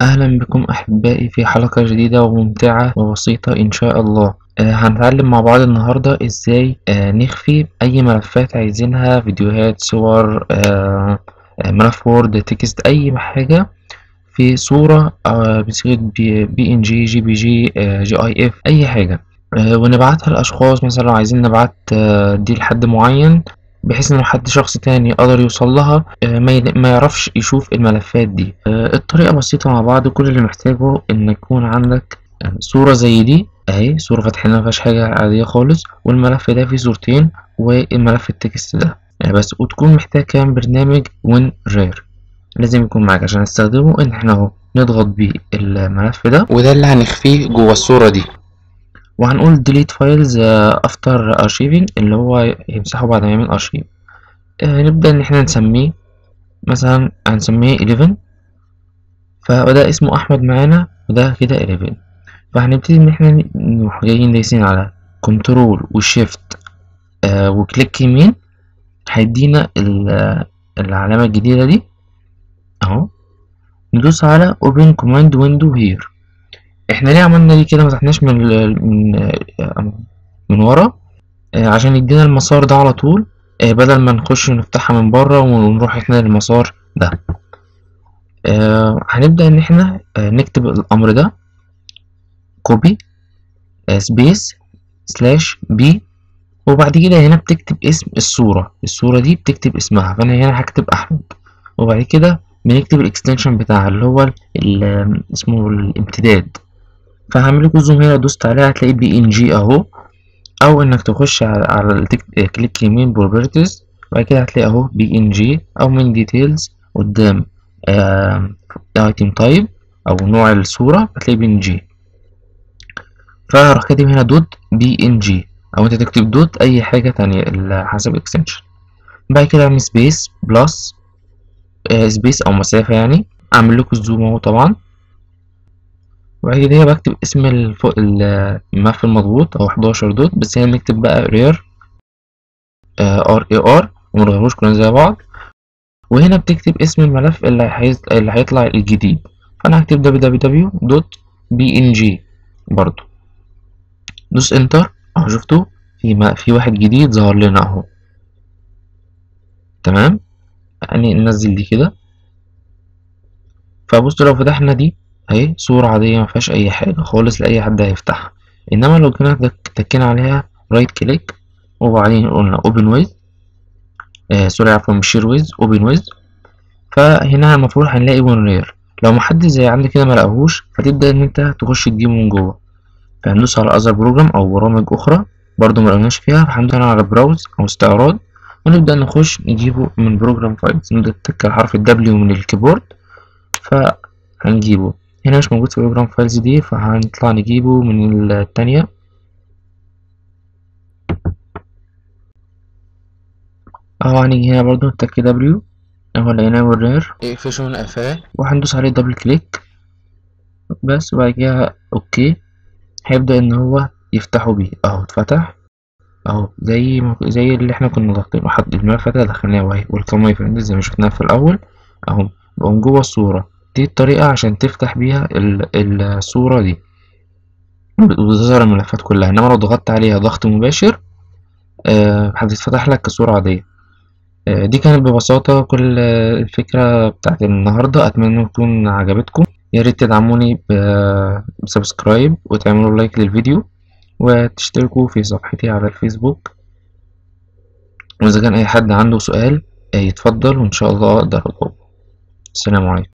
أهلا بكم أحبائي في حلقة جديدة وممتعة وبسيطة إن شاء الله آه هنتعلم مع بعض النهاردة إزاي آه نخفي أي ملفات عايزينها فيديوهات صور آه آه ملف وورد تكست أي حاجة في صورة آه بصيغة بي, بي إن جي جي بي جي آه جي أي إف أي حاجة آه ونبعتها لأشخاص مثلا لو عايزين نبعت آه دي لحد معين بحيث ان حد شخص تاني يقدر يوصل لها ما يعرفش يشوف الملفات دي الطريقة بسيطة مع بعض كل اللي محتاجه ان يكون عندك صورة زي دي اهي صورة فاتحينها مفيهاش حاجة عادية خالص والملف ده فيه صورتين والملف التكست ده بس وتكون محتاج كمان برنامج وين رير لازم يكون معاك عشان نستخدمه ان احنا اهو نضغط بيه الملف ده وده اللي هنخفيه جوه الصورة دي وهنقول delete files after archiving اللي هو يمسحه بعد ما يعمل archive آه نبدأ إن احنا نسميه مثلا هنسميه 11 فده اسمه أحمد معانا وده كده 11 فهنبتدي إن احنا نروح جايين دايسين على كنترول وشيفت آه وكليك يمين هيدينا العلامة الجديدة دي أهو ندوس على open command window here احنا ليه عملنا دي كده مسحناش من من من ورا عشان يدينا المسار ده على طول بدل ما نخش نفتحها من بره ونروح احنا للمسار ده هنبدأ ان احنا نكتب الامر ده كوبي سبيس سلاش بي وبعد كده هنا بتكتب اسم الصورة الصورة دي بتكتب اسمها فانا هنا هكتب احمد وبعد كده بنكتب الاكستنشن بتاعها اللي هو اسمه الامتداد فهعمل لكم زوم هنا دوست عليها هتلاقي بي ان جي اهو او انك تخش على, على كليك يمين بروبرتيز وبعد كده هتلاقي اهو بي ان جي او من ديتيلز قدام ايتم تايب او نوع الصورة هتلاقي بي ان جي فراح كاتب هنا دوت بي ان جي او انت تكتب دوت اي حاجة تانية حسب اكستنشن بعد كده اعمل سبيس بلس سبيس او مسافة يعني اعمل لكم الزوم اهو طبعا وبعد كده بكتب اسم الملف المضغوط او 11 دوت بس هنا نكتب بقى رير ار اي ار ومنغيروش كلنا زي بعض وهنا بتكتب اسم الملف اللي هيز... اللي هيطلع الجديد فانا هكتب www دوت بي ان جي برضو دوس انتر اهو شفتوا في ما... في واحد جديد ظهر لنا اهو تمام يعني ننزل دي كده فبصوا لو فتحنا دي اهي صورة عادية مفيهاش أي حاجة خالص لأي حد هيفتحها إنما لو كنا تكينا عليها رايت كليك وبعدين قلنا اوبن ويز آه سوري عفوا مش شير ويز اوبن ويز فهنا المفروض هنلاقي ون رير لو محدش زي عندي كده ملقاهوش فتبدأ إن أنت تخش تجيبه من جوه فهندوس على أذر بروجرام أو برامج أخرى برضو ملقناش فيها فهندوس على براوز أو استعراض ونبدأ نخش نجيبه من بروجرام فايلز نبدأ نتك على حرف الدبليو من الكيبورد فهنجيبه هنا مش موجود في بروجرام فايلز دي فهنطلع نجيبه من التانية اهو هنيجي هنا برضو نتك دبليو اهو لقيناه ورير اقفشه من قفاه وهندوس عليه دبل كليك بس وبعد كده اوكي هيبدأ ان هو يفتحه بيه اهو اتفتح اهو زي زي اللي احنا كنا ضاغطينه حد الملف ده دخلناه وهي ويلكم ماي فريند زي ما شفناه في الاول اهو بقوم جوه الصورة دي الطريقة عشان تفتح بيها الصورة دي وتظهر الملفات كلها انما لو ضغطت عليها ضغط مباشر أه هتتفتح لك كصورة عادية أه دي كانت ببساطة كل الفكرة بتاعت النهاردة اتمنى تكون عجبتكم يا ريت تدعموني بسبسكرايب وتعملوا لايك للفيديو وتشتركوا في صفحتي على الفيسبوك واذا كان اي حد عنده سؤال يتفضل وان شاء الله اقدر اجاوبه السلام عليكم